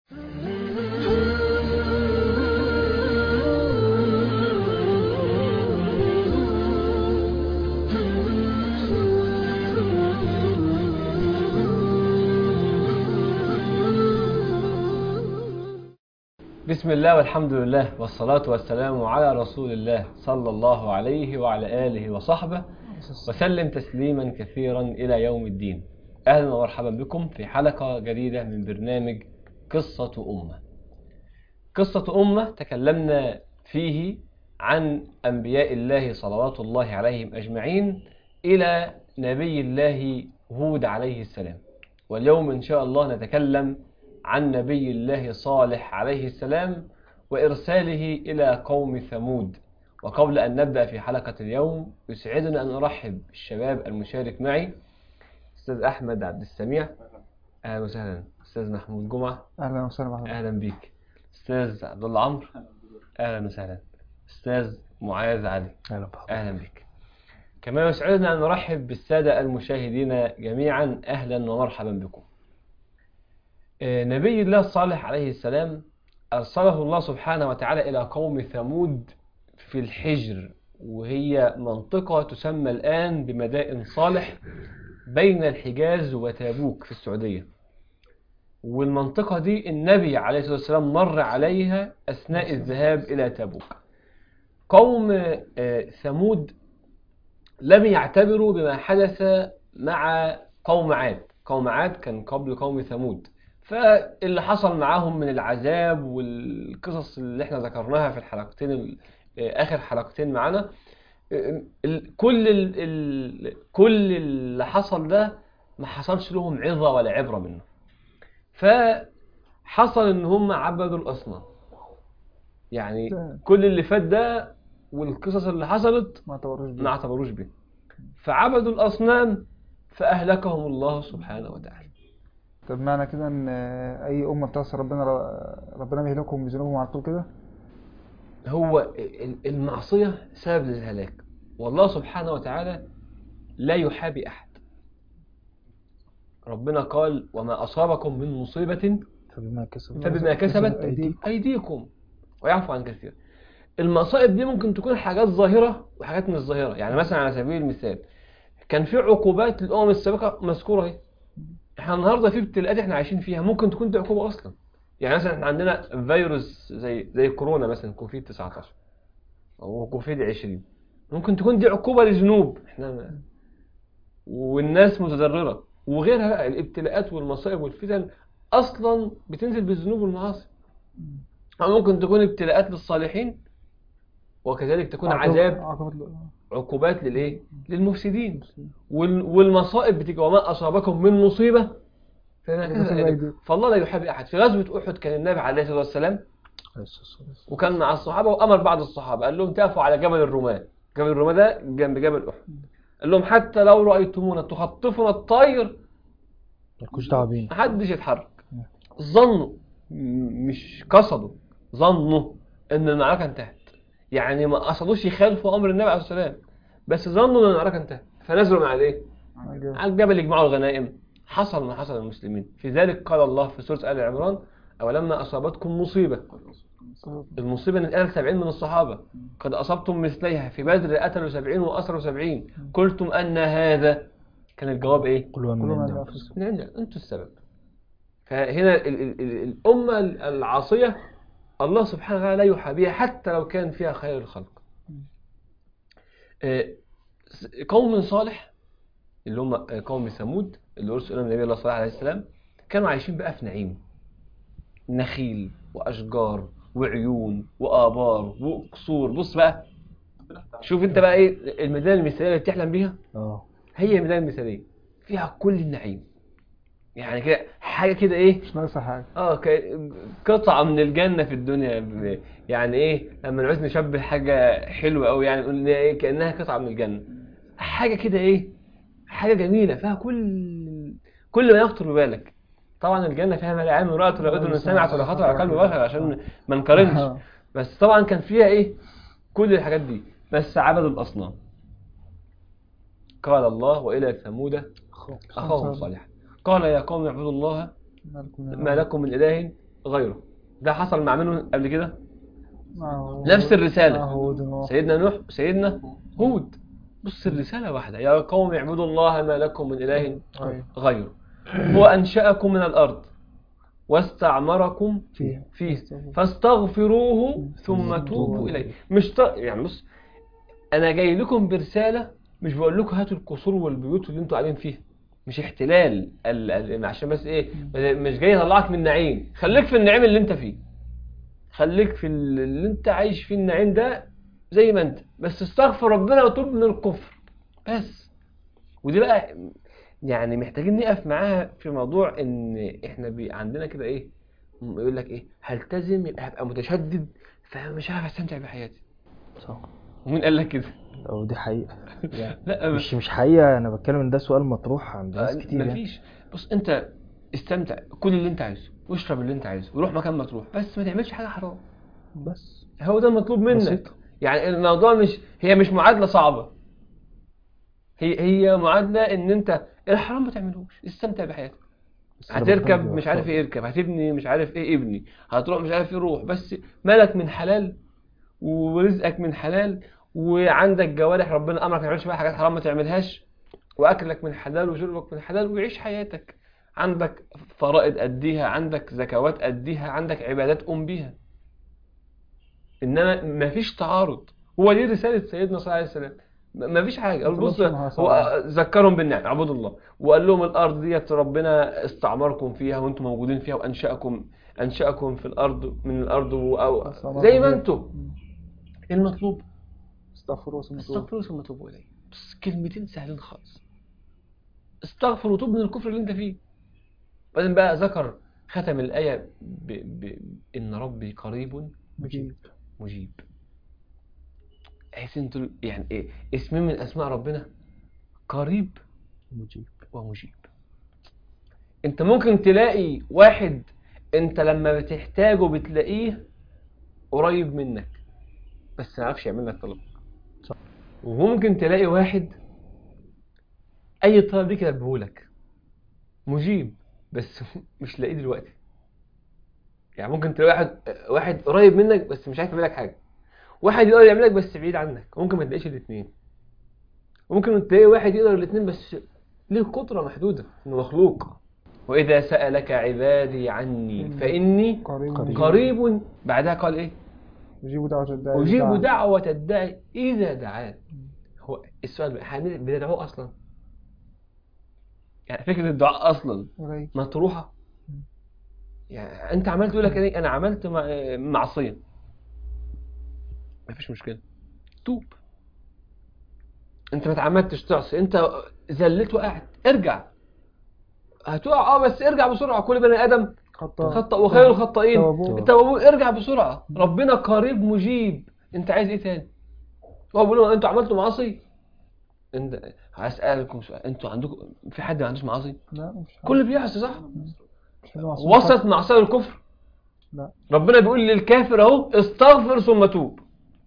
بسم الله والحمد لله والصلاة والسلام على رسول الله صلى الله عليه وعلى آله وصحبه وسلم تسليما كثيرا إلى يوم الدين أهلا ومرحبا بكم في حلقة جديدة من برنامج قصة أمة قصة أمة تكلمنا فيه عن أنبياء الله صلوات الله عليهم أجمعين إلى نبي الله هود عليه السلام واليوم إن شاء الله نتكلم عن نبي الله صالح عليه السلام وإرساله إلى قوم ثمود وقبل أن نبدأ في حلقة اليوم يسعدنا أن أرحب بالشباب المشارك معي أستاذ أحمد عبد السميع أهلا وسهلا أستاذ محمود جمعة اهلا وسهلا بحضرتك أهلا بيك أستاذ عبد الله عمرو أهلا وسهلا أستاذ معاذ علي اهلا بحضرتك أهلا بك كما يسعدنا أن نرحب بالسادة المشاهدين جميعا أهلا ومرحبا بكم آه، نبي الله صالح عليه السلام أرسله الله سبحانه وتعالى إلى قوم ثمود في الحجر وهي منطقة تسمى الآن بمدائن صالح بين الحجاز وتابوك في السعودية والمنطقة دي النبي عليه الصلاة والسلام مر عليها أثناء الذهاب إلى تابوك قوم آه، ثمود لم يعتبروا بما حدث مع قوم عاد قوم عاد كان قبل قوم ثمود فاللي حصل معاهم من العذاب والقصص اللي احنا ذكرناها في الحلقتين ال- آه، اخر حلقتين معانا آه، ال- كل ال ال كل اللي حصل ده ما حصلش لهم عظة ولا عبرة منه فحصل ان هم عبدوا الاصنام يعني ده كل اللي فات ده والقصص اللي حصلت ما اعتبروش بيه ما اعتبروش بيه فعبدوا الأصنام فأهلكهم الله سبحانه وتعالى طب معنى كده ان اي امه بتعصي ربنا ربنا بيهلكهم بذنوبهم على طول كده هو ال- المعصية سبب للهلاك والله سبحانه وتعالى لا يحابي أحد ربنا قال وما أصابكم من مصيبة فبما كسبت فبما كسبت ايديكم أيديكم ويعفو عن كثير المصائب دي ممكن تكون حاجات ظاهرة وحاجات مش ظاهرة يعني مثلا على سبيل المثال كان في عقوبات للأمم السابقة مذكورة اهي احنا النهارده في ابتلاءات احنا عايشين فيها ممكن تكون دي عقوبة أصلا يعني مثلا احنا عندنا فيروس زي زي كورونا مثلا كوفيد 19 أو كوفيد 20 ممكن تكون دي عقوبة لذنوب احنا ما- والناس متضررة وغيرها بقى الابتلاءات والمصائب والفتن أصلا بتنزل بالذنوب والمعاصي أو ممكن تكون ابتلاءات للصالحين وكذلك تكون عقوبة- عذاب عقوبة عقوبات للايه للمفسدين وال- والمصائب بتيجي وما اصابكم من مصيبه فما فبما كسبت كسبت أيديكم. أيديكم. فالله لا يحابي احد في غزوه احد كان النبي عليه الصلاه والسلام وكان مع الصحابه وامر بعض الصحابه قال لهم تقفوا على جبل الرماة جبل الرماة ده جنب جبل احد قال لهم حتى لو رايتمونا تخطفنا الطير مالكوش دعوه بينا محدش يتحرك ظنوا م- مش قصدوا ظنوا ان المعركه انتهت يعني ما قصدوش يخالفوا امر النبي عليه الصلاه والسلام بس ظنوا ان المعركه انتهت فنزلوا مع الايه على الجبل يجمعوا الغنائم حصل ما حصل للمسلمين في ذلك قال الله في سوره ال عمران اولما اصابتكم مصيبه المصيبه ان اتقتل 70 من الصحابه قد اصبتم مثليها في بدر قتلوا 70 واسروا 70 قلتم ان هذا كان الجواب ايه قل هو من كلنا عند لا أنفسكم. من عند انتوا السبب فهنا ال ال ال الأمة العاصية الله سبحانه وتعالى لا يحابيها حتى لو كان فيها خير الخلق آه، قوم صالح اللي هم قوم ثمود اللي أرسل لهم النبي الله صلى الله عليه وسلم كانوا عايشين بقى في نعيم نخيل وأشجار وعيون وآبار وقصور بص بقى شوف انت بقى ايه المدينة المثالية اللي بتحلم بيها اه هي المدينة المثالية فيها كل النعيم يعني كده حاجة كده ايه مش ناقصه حاجه اه ك- قطعة من الجنة في الدنيا ب- يعني ايه لما نعوز نشبه حاجة حلوة أوي يعني نقول إن هي ايه كأنها قطعة من الجنة حاجة كده ايه حاجة جميلة فيها كل كل ما يخطر ببالك طبعا الجنة فيها ما لا عين رأت ولا أذن سمعت ولا خطر على قلب بشر عشان ما نقارنش بس طبعا كان فيها ايه كل الحاجات دي بس عبدوا الأصنام قال الله وإلى ثمود أخاهم صالحا قال يا قوم اعبدوا الله ما لكم من إله غيره ده حصل مع منه قبل كده مع هود- نفس الرسالة. مع هود ونوح. سيدنا نوح سيدنا هود بص الرسالة واحدة يا قوم اعبدوا الله ما لكم من إله أيوة. غيره هو أنشأكم من الأرض واستعمركم فيها فيه فاستغفروه ثم توبوا إليه مش ط... يعني بص أنا جاي لكم برسالة مش بقول لكم هاتوا القصور والبيوت اللي انتوا قاعدين فيها مش احتلال ال... ال... عشان بس ايه مش جاي اطلعك من النعيم خليك في النعيم اللي انت فيه خليك في ال- اللي انت عايش فيه النعيم ده زي ما انت بس استغفر ربنا وتوب من الكفر بس ودي بقى يعني محتاجين نقف معاها في موضوع ان احنا بي عندنا كده ايه يقول لك ايه هلتزم يبقى هبقى متشدد فمش عارف استمتع بحياتي صح ومين قال لك كده أو دي حقيقة يعني لا مش مش حقيقة أنا بتكلم إن ده سؤال مطروح عند ناس كتير يعني مفيش بص انت استمتع كل اللي انت عايزه واشرب اللي انت عايزه وروح مكان ما تروح بس ما تعملش حاجه حرام بس هو ده المطلوب منك بسيطة. يعني الموضوع مش هي مش معادله صعبه هي هي معادله ان انت الحرام ما تعملوش استمتع بحياتك بس أنا هتركب بحب مش عارف أختار. ايه اركب هتبني مش عارف ايه ابني هتروح مش عارف ايه روح بس مالك من حلال ورزقك من حلال وعندك جوارح ربنا امرك ما تعملش بقى حاجات حرام ما تعملهاش واكلك من حلال وشربك من حلال وعيش حياتك عندك فرائض اديها عندك زكوات اديها عندك عبادات قوم بيها انما ما فيش تعارض هو دي رساله سيدنا صلى الله عليه وسلم ما فيش حاجه قال بص خلاص، ما صعب. هو ذكرهم بالنعم اعبدوا الله وقال لهم الارض ديت ربنا استعمركم فيها وانتم موجودين فيها وانشاكم انشاكم في الارض من الارض و- أو استعمركم زي ما فيها. انتم إيه المطلوب استغفروا ثم توبوا استغفروا ثم توبوا اليه بس كلمتين سهلين خالص استغفر وتوب من الكفر اللي انت فيه بعدين بقى ذكر ختم الايه ب... ب... ان ربي قريب مجيب مجيب بحيث انتوا يعني ايه اسمين من اسماء ربنا قريب مجيب ومجيب انت ممكن تلاقي واحد انت لما بتحتاجه بتلاقيه قريب منك بس ما يعرفش يعمل لك طلب صح. وممكن تلاقي واحد اي طلب ليك يلبهولك مجيب بس مش لاقيه دلوقتي يعني ممكن تلاقي واحد واحد قريب منك بس مش عارف يعمل لك حاجه واحد يقدر يعمل لك بس بعيد عنك ممكن ما تلاقيش الاثنين ممكن تلاقي واحد يقدر الاثنين بس ليه قدرة محدودة انه مخلوق وإذا سألك عبادي عني فإني قريب قريب. مجيب. قريب بعدها قال إيه يجيب دعوة الداعي أجيب دعاء. دعوة الداعي إذا دعان هو السؤال بقى هن- بندعوه أصلا يعني فكرة الدعاء أصلا قريب مطروحة يعني أنت عملت يقول لك إيه أنا عملت مع- معصية مفيش مشكلة توب أنت ما اتعمدتش تعصي أنت زلت وقعت ارجع هتقع اه بس ارجع بسرعة كل بني آدم خطأ خطأ وخير الخطائين توابون. التوابون ارجع بسرعة ربنا قريب مجيب انت عايز ايه تاني هو بيقول لهم انتوا عملتوا معاصي انت هسألكم سؤال انتوا عندكم في حد ما عندوش معاصي لا مش حاجة. كل بيعصي صح مش حاجة معصومة. وصلت معصية الكفر لا ربنا بيقول للكافر اهو استغفر ثم توب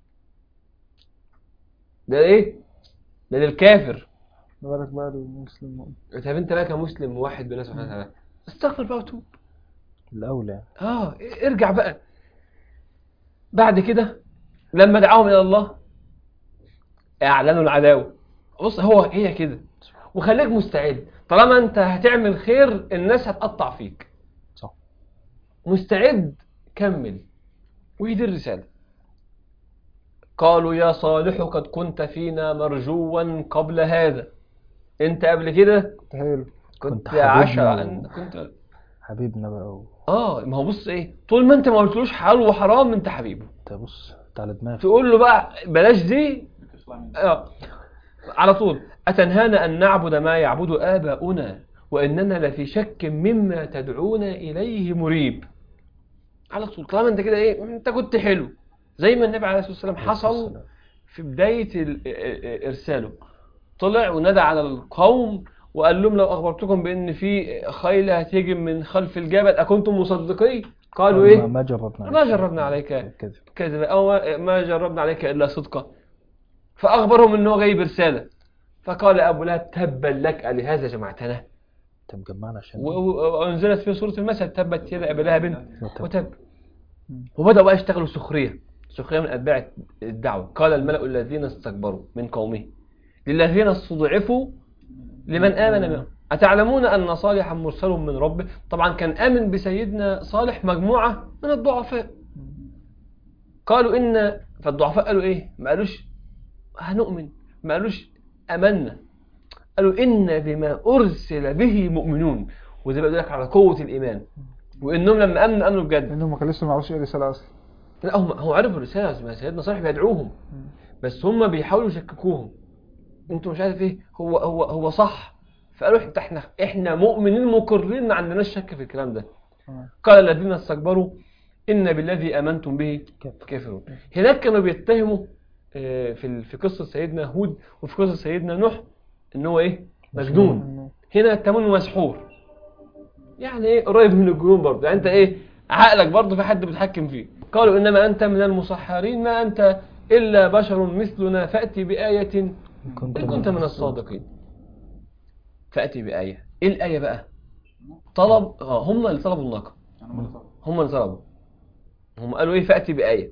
ده ايه ده للكافر ما بالك بقى المسلم المؤمن. طب انت بقى كمسلم موحد بالله سبحانه وتعالى استغفر بقى وتوب الأولى اه ارجع بقى بعد كده لما دعاهم الى الله اعلنوا العداوه بص هو هي كده وخليك مستعد طالما انت هتعمل خير الناس هتقطع فيك صح مستعد كمل وهي دي الرساله قالوا يا صالح قد كنت فينا مرجوا قبل هذا انت قبل كده كنت حلو كنت كنت حبيبنا عشرة و- كنت حبيبنا بقى و... اه ما هو بص ايه طول ما انت ما قلتلوش حلال وحرام انت حبيبه انت بص انت على دماغك تقول له بقى بلاش دي اه على طول أتنهانا أن نعبد ما يعبد آباؤنا وإننا لفي شك مما تدعونا إليه مريب على طول طالما أنت كده إيه أنت كنت حلو زي ما النبي عليه الصلاة والسلام حصل في بداية ال- ال- إرساله طلع ونادى على القوم وقال لهم لو أخبرتكم بأن في خيل هتهجم من خلف الجبل أكنتم مصدقين قالوا ما- إيه ما جربنا ما جربنا عليك كذب كذب أو ما- ما جربنا عليك إلا صدقا فأخبرهم أنه غيب رسالة فقال أبو لهب تبا لك ألهذا جمعتنا انت مجمعنا عشان و- و- وانزلت في سوره المثل تبت يد ابي لهب وتب. وتب وبداوا بقى يشتغلوا سخريه سخريه من اتباع الدعوه قال الملا الذين استكبروا من قومه للذين استضعفوا لمن امن منهم اتعلمون ان صالحا مرسل من ربه طبعا كان امن بسيدنا صالح مجموعه من الضعفاء قالوا ان فالضعفاء قالوا ايه ما قالوش هنؤمن ما قالوش امنا قالوا ان بما ارسل به مؤمنون وده بيدل لك على قوه الايمان وانهم لما امنوا امنوا بجد لانهم ما كان لسه ما يعرفوش ايه الرساله اصلا لا هم هو عرفوا الرساله ما سيدنا صالح بيدعوهم بس هم بيحاولوا يشككوهم انتوا مش عارف ايه هو هو هو صح فقالوا انت احنا احنا مؤمنين مقرين ما عندناش شك في الكلام ده تمام. قال الذين استكبروا ان بالذي امنتم به كافرون هناك كانوا بيتهموا آه، في ال- في قصه سيدنا هود وفي قصه سيدنا نوح ان هو ايه مجنون إنه- هنا اتهموه إنه مسحور يعني ايه قريب من الجنون برضه يعني انت ايه عقلك برضه في حد بيتحكم فيه قالوا انما انت من المسحرين ما انت الا بشر مثلنا فاتي بايه ان كنت من الصادقين فاتي بايه ايه الايه بقى طلب اه هم اللي طلبوا الناقه هم اللي طلبوا هم قالوا ايه فاتي بايه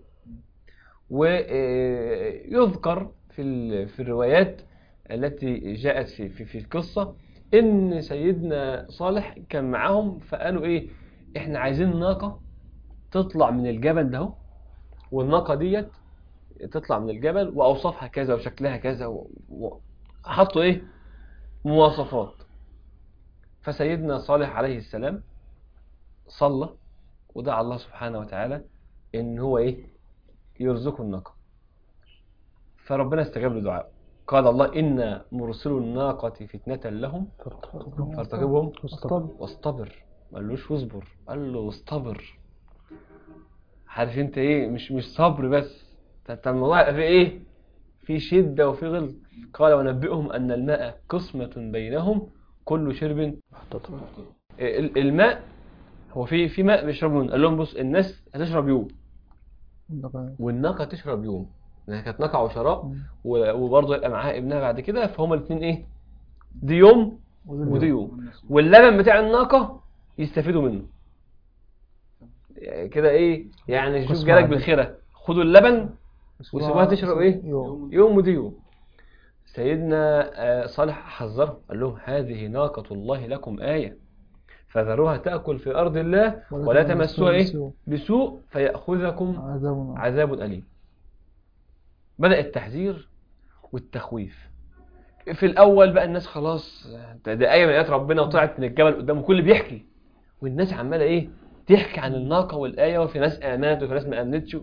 ويذكر في ال- في الروايات التي جاءت في في في القصه ان سيدنا صالح كان معاهم فقالوا ايه احنا عايزين ناقه تطلع من الجبل ده اهو، والناقه ديت تطلع من الجبل واوصافها كذا وشكلها كذا و- و- حطوا ايه مواصفات فسيدنا صالح عليه السلام صلى ودعا الله سبحانه وتعالى ان هو ايه يرزقه الناقه فربنا استجاب لدعائه قال الله إن مرسل الناقة فتنة لهم فارتقبهم واصطبر. واصطبر ما قالوش واصبر قال له واصطبر عارف انت ايه مش مش صبر بس ده انت الموضوع يبقى في ايه في شدة وفي غلظ قال ونبئهم أن الماء قسمة بينهم كل شرب ال- الماء هو في في ماء بيشربوا منه قال لهم بص الناس هتشرب يوم إنه- والناقة تشرب يوم لأنها كانت ناقة وشراء مم. و- وبرضه يبقى معاها ابنها بعد كده فهما الاثنين ايه دي يوم وده ودي اليوم. يوم واللبن بتاع الناقة يستفيدوا منه يعني كده ايه يعني شوف قسمة جالك عادية. بالخيرة خدوا اللبن أسبوع- وسيبوها تشرب إيه؟ يوم يوم ودي يوم سيدنا آه، صالح حذرهم قال لهم هذه ناقة الله لكم آية فذروها تأكل في أرض الله ولا تمسوها إيه بسوء. بسوء فيأخذكم عذاب عذاب أليم بدأ التحذير والتخويف في الأول بقى الناس خلاص ده, ده آية من آيات ربنا وطلعت من الجبل قدامه كل بيحكي والناس عمالة إيه تحكي عن الناقة والآية وفي ناس آمنت وفي ناس ما آمنتش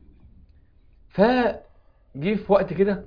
فجي في وقت كده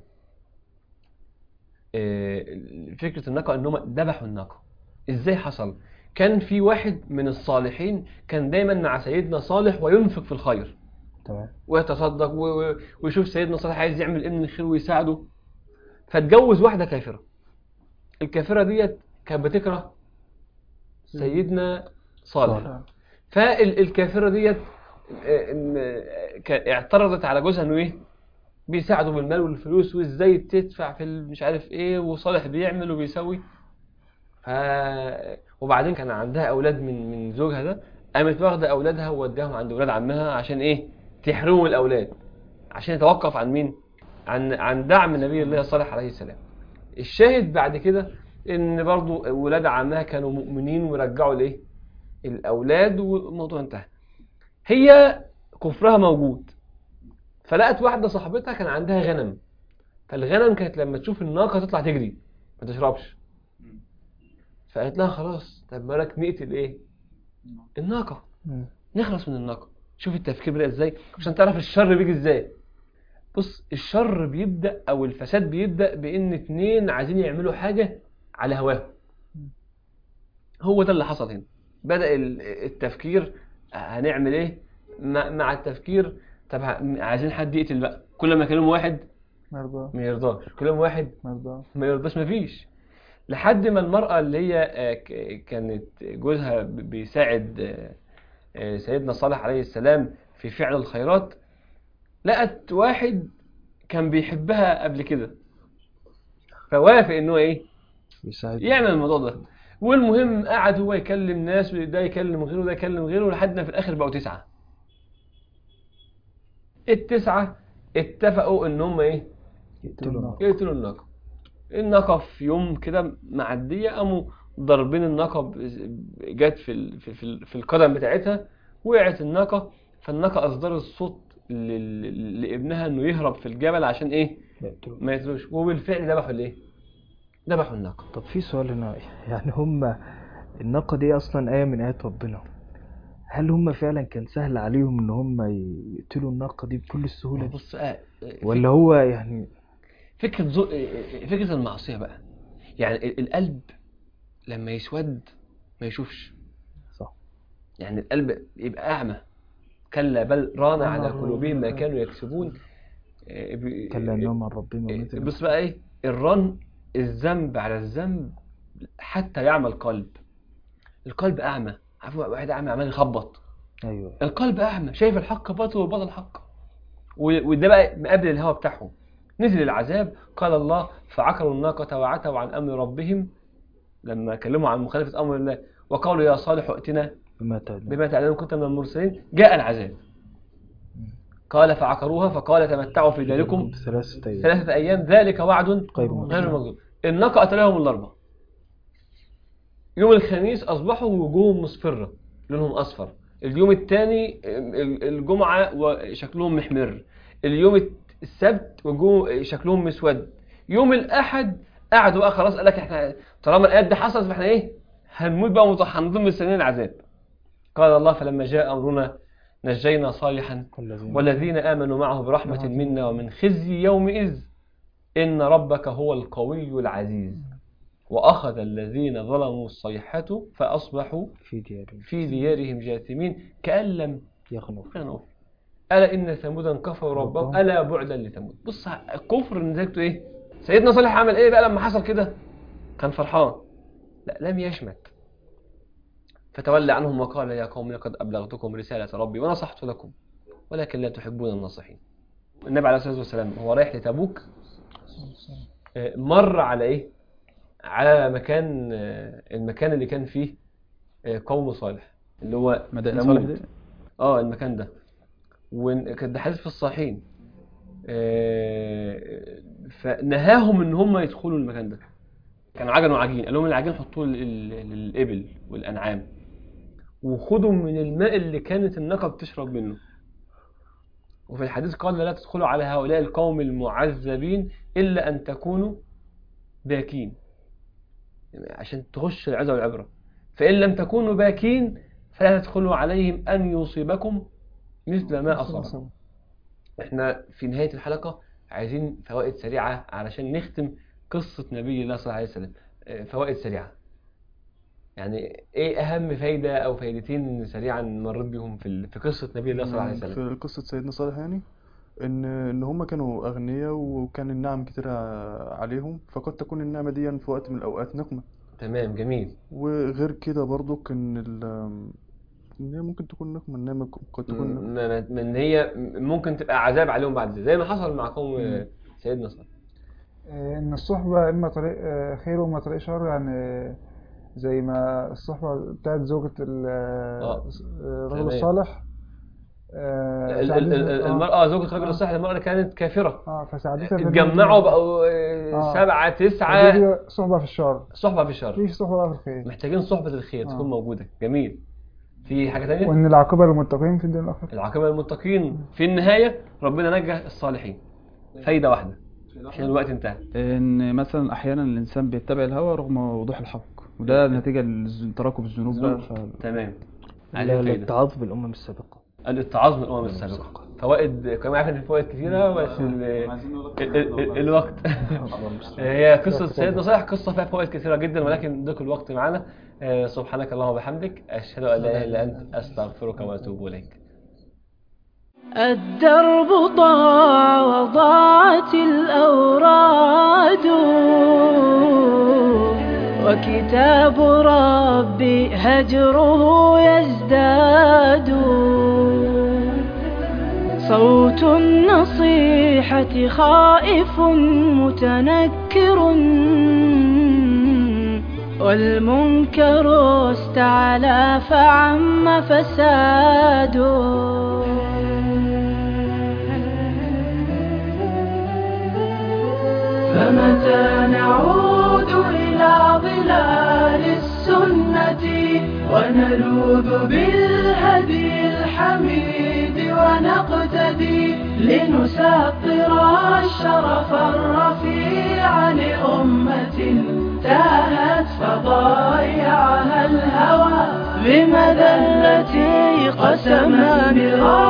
آه، فكرة الناقة إنهم ذبحوا الناقة إزاي حصل؟ كان في واحد من الصالحين كان دايما مع سيدنا صالح وينفق في الخير تمام ويتصدق و- و- ويشوف سيدنا صالح عايز يعمل ايه من الخير ويساعده فاتجوز واحدة كافرة الكافرة ديت كانت بتكره سيدنا صالح صالح. فالكافرة ديت آه، م- كا- اعترضت على جوزها انه ايه بيساعده بالمال والفلوس وازاي تدفع في ال- مش عارف ايه وصالح بيعمل وبيسوي ف... وبعدين كان عندها اولاد من من زوجها ده قامت واخده اولادها ووداهم عند اولاد عمها عشان ايه تحرموا الاولاد عشان يتوقف عن مين عن عن دعم نبي الله صالح عليه السلام الشاهد بعد كده ان برضو ولاد عمها كانوا مؤمنين ورجعوا الايه الاولاد والموضوع انتهى هي كفرها موجود فلقت واحده صاحبتها كان عندها غنم فالغنم كانت لما تشوف الناقه تطلع تجري ما تشربش فقالت لها خلاص طب مالك نقتل ايه الناقه مم. نخلص من الناقه شوف التفكير بدأ ازاي عشان تعرف الشر بيجي ازاي بص الشر بيبدأ او الفساد بيبدأ بان اتنين عايزين يعملوا حاجة على هواهم هو ده اللي حصل هنا بدأ ال- التفكير هنعمل ايه مع مع التفكير طب ه- عايزين حد يقتل بقى كل ما يكلموا واحد ما يرضى ما يرضاش كل ما واحد ما يرضى ما يرضاش مفيش لحد ما المرأة اللي هي آه، ك- كانت جوزها ب- بيساعد آه، آه، سيدنا صالح عليه السلام في فعل الخيرات لقت واحد كان بيحبها قبل كده فوافق ان هو ايه بيساعد يعمل الموضوع ده والمهم قعد هو يكلم ناس وده يكلم غيره وده يكلم غيره لحد ما في الاخر بقوا تسعة التسعة اتفقوا ان هم ايه يقتلوا الناقة. يقتلوا الناقة الناقة في يوم كده معدية قاموا ضاربين الناقة ب- جت في ال- في في, في القدم بتاعتها وقعت الناقة فالناقة أصدرت صوت لل- لابنها إنه يهرب في الجبل عشان إيه يقتلوا. ما يقتلوش وبالفعل ذبحوا الإيه ذبحوا الناقة طب في سؤال هنا يعني هم الناقة دي أصلا آية من آيات ربنا هل هم فعلا كان سهل عليهم إن هم يقتلوا الناقة دي بكل السهولة دي بص آه ولا هو يعني فكرة زو... فكرة المعصية بقى يعني ال- القلب لما يسود ما يشوفش صح يعني القلب يبقى أعمى كلا بل ران ران على على قلوبهم ما قلوبهم. كانوا يكسبون آه، ب- كلا إنهم عن ربهم آه، يومئذ بص بقى إيه الرن الذنب على الذنب حتى يعمى القلب القلب أعمى عارف واحد أعمى عمال يخبط أيوه القلب أعمى شايف الحق باطل والباطل حق و- وده بقى مقابل الهوى بتاعهم نزل العذاب قال الله فعقروا الناقة وعتوا عن أمر ربهم لما كلموا عن مخالفة أمر الله وقالوا يا صالح ائتنا بما تعلم بما تعلم كنت من المرسلين جاء العذاب قال فعقروها فقال تمتعوا في داركم ثلاثة أيام ثلاثة أيام ذلك وعد غير غير مكذوب الناقة قتلهم الأربعة يوم الخميس أصبحوا وجوههم مصفرة لونهم أصفر اليوم الثاني الجمعة وشكلهم محمر اليوم السبت وجوه شكلهم مسود يوم الأحد قعدوا بقى خلاص قال لك احنا طالما الآيات دي حصلت فاحنا ايه هنموت بقى مطحنين مستنيين العذاب قال الله فلما جاء أمرنا نجينا صالحا والذين والذين آمنوا معه برحمة منا ومن خزي يومئذ إن ربك هو القوي العزيز وأخذ الذين ظلموا الصيحة فأصبحوا في ديارهم في ديارهم جاثمين كأن لم يغنوا يغنوا ألا إن ثمودا كفروا ربهم ألا بعدا لثمود بص الكفر نتيجته إيه سيدنا صالح عمل إيه بقى لما حصل كده كان فرحان لا لم يشمت فتولى عنهم وقال يا قوم لقد أبلغتكم رسالة ربي ونصحت لكم ولكن لا تحبون الناصحين النبي عليه الصلاة والسلام هو رايح لتبوك آه، مر على إيه على مكان آه، المكان اللي كان فيه آه، قوم صالح اللي هو مدائن ثمود. صالح دي اه المكان ده وكان ده حديث في الصحيحين آه، فنهاهم ان هم يدخلوا المكان ده كانوا عجن وعجين قال لهم العجين حطوه لل- لل- للابل والانعام وخدوا من الماء اللي كانت الناقه بتشرب منه وفي الحديث قال لا تدخلوا على هؤلاء القوم المعذبين الا ان تكونوا باكين يعني عشان تخش العزة والعبرة فإن لم تكونوا باكين فلا تدخلوا عليهم أن يصيبكم مثل ما أصاب احنا في نهاية الحلقة عايزين فوائد سريعة علشان نختم قصة نبي الله صلى الله عليه وسلم اه، فوائد سريعة يعني ايه اهم فايدة او فايدتين سريعا مريت بيهم في ال- في قصة نبي الله صلى الله عليه وسلم في قصة سيدنا صالح يعني ان ان هم كانوا اغنياء وكان النعم كتيرة عليهم فقد تكون النعمة دي في وقت من الاوقات نقمة تمام جميل وغير كده برضو كان ال ان هي ممكن تكون نقمة النعمة قد تكون نقمة م- م- من هي ممكن تبقى عذاب عليهم بعد ذلك زي ما حصل مع قوم اه، مم. سيدنا صالح آه، إن الصحبة إما طريق آه، خير وإما طريق شر يعني آه، زي ما الصحبة بتاعت زوجة ال- آه، الرجل تمام. الصالح آه، ال- ال- ساعدتها- ال- آه، المرأة زوجة رجل آه. الصالح المرأة اللي كانت كافرة اه فساعدتها بإن- اتجمعوا بقوا اه، آه. سبعة تسعة دي صحبة في الشر صحبة في الشر في صحبة بقى في الخير محتاجين صحبة الخير آه. تكون موجودة جميل في حاجة تانية وإن العاقبة للمتقين في الدين الآخر العاقبة للمتقين في النهاية ربنا نجى الصالحين فايدة واحدة عشان الوقت انتهى ان مثلا احيانا الانسان بيتبع الهوى رغم وضوح الحق وده نتيجة لتراكم الذنوب بقى ف... تمام لا عايزين فايدة الاتعاظ بالأمم السابقة الاتعاظ من الأمم السابقة فوائد كمان عارف ان في فوائد كثيرة بس ال- ال- ال- الوقت هي قصة سيدنا صالح قصة فيها فوائد كثيرة جدا ولكن ضيق الوقت معنا آه، سبحانك اللهم وبحمدك أشهد أن لا إله إلا أنت أستغفرك وأتوب إليك الدرب ضاع وضاعت الأوراد وكتاب ربي هجره يزداد صوت النصيحة خائف متنكر والمنكر استعلى فعم فساده فمتى نعود إلى ظلال السنة ونلوذ بالهدي الحميد ونقتدي لنسطر الشرف الرفيع لأمة تاهت فضايعها الهوى بمذلة قسما برا